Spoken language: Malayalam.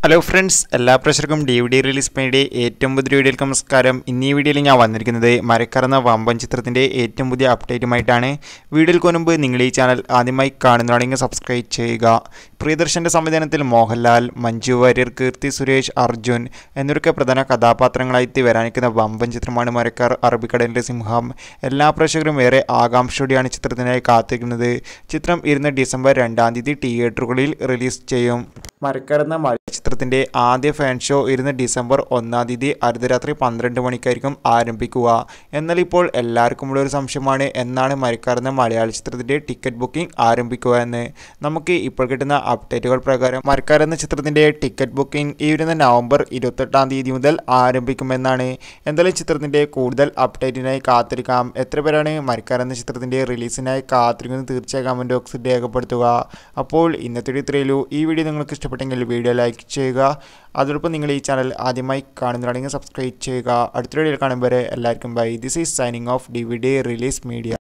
ഹലോ ഫ്രണ്ട്സ് എല്ലാ പ്രേക്ഷകർക്കും ഡി വി ഡി റിലീസ് പണിയുടെ ഏറ്റവും പുതിയ വീഡിയോയിലേക്ക് നമസ്കാരം ഇന്ന് ഈ വീഡിയോയിൽ ഞാൻ വന്നിരിക്കുന്നത് മരക്കറന്ന വമ്പൻ ചിത്രത്തിൻ്റെ ഏറ്റവും പുതിയ അപ്ഡേറ്റുമായിട്ടാണ് വീഡിയോയിൽ മുൻപ് നിങ്ങൾ ഈ ചാനൽ ആദ്യമായി കാണുന്നതാണെങ്കിൽ സബ്സ്ക്രൈബ് ചെയ്യുക പ്രിയദർശൻ്റെ സംവിധാനത്തിൽ മോഹൻലാൽ മഞ്ജു വാര്യർ കീർത്തി സുരേഷ് അർജുൻ എന്നിവരൊക്കെ പ്രധാന കഥാപാത്രങ്ങളായി എത്തി വരാനിരിക്കുന്ന വമ്പൻ ചിത്രമാണ് മരക്കാർ അറബിക്കടലിൻ്റെ സിംഹം എല്ലാ പ്രേക്ഷകരും ഏറെ ആകാംക്ഷയോടെയാണ് ചിത്രത്തിനായി കാത്തിരിക്കുന്നത് ചിത്രം ഇരുന്ന് ഡിസംബർ രണ്ടാം തീയതി തിയേറ്ററുകളിൽ റിലീസ് ചെയ്യും മരക്കാർ എന്ന മലയാള ചിത്രത്തിൻ്റെ ആദ്യ ഫാൻ ഷോ ഇരുന്ന് ഡിസംബർ ഒന്നാം തീയതി അർദ്ധരാത്രി പന്ത്രണ്ട് മണിക്കായിരിക്കും ആരംഭിക്കുക എന്നാൽ ഇപ്പോൾ എല്ലാവർക്കും ഉള്ള ഒരു സംശയമാണ് എന്നാണ് മരക്കാർ എന്ന മലയാള ചിത്രത്തിൻ്റെ ടിക്കറ്റ് ബുക്കിംഗ് ആരംഭിക്കുക എന്ന് നമുക്ക് ഇപ്പോൾ കിട്ടുന്ന അപ്ഡേറ്റുകൾ പ്രകാരം മരക്കാർ എന്ന ചിത്രത്തിൻ്റെ ടിക്കറ്റ് ബുക്കിംഗ് ഈ വരുന്ന നവംബർ ഇരുപത്തെട്ടാം തീയതി മുതൽ ആരംഭിക്കുമെന്നാണ് എന്തായാലും ചിത്രത്തിൻ്റെ കൂടുതൽ അപ്ഡേറ്റിനായി കാത്തിരിക്കാം എത്ര പേരാണ് മരക്കാർ എന്ന ചിത്രത്തിൻ്റെ റിലീസിനായി കാത്തിരിക്കുന്നത് തീർച്ചയായും കമൻറ്റ് ബോക്സിൽ രേഖപ്പെടുത്തുക അപ്പോൾ ഇന്നത്തെ ഇത്രയുള്ളൂ ഈ വീഡിയോ നിങ്ങൾക്ക് ഇഷ്ടപ്പെട്ടെങ്കിൽ വീഡിയോ ലൈക്ക് ചെയ്യുക അതോടൊപ്പം നിങ്ങൾ ഈ ചാനൽ ആദ്യമായി കാണുന്നതാണെങ്കിൽ സബ്സ്ക്രൈബ് ചെയ്യുക അടുത്ത വീഡിയോയിൽ കാണുമ്പോൾ എല്ലാവർക്കും bye this is signing off D V D release media